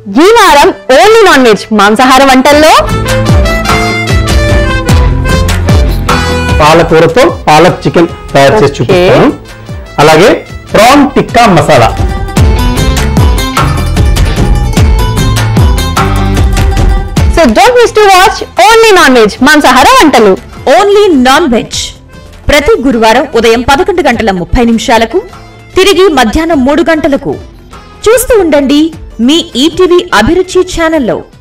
ఈ వారం only non veg మాంసాహార వంటల్లో పాలకూరతో పాలక్ చికెన్ తయారు చేసి Okay. చూపిస్తాను అలాగే prawn tikka masala so don't miss to watch only non veg మాంసాహార వంటలు ఓన్లీ నాన్ వెజ్ ప్రతి గురువారం ఉదయం పదకొండు గంటల ముప్పై నిమిషాలకు తిరిగి మధ్యాహ్నం మూడు గంటలకు చూస్తూ ఉండండి మీ ఈటీవీ అభిరుచి ఛానల్లో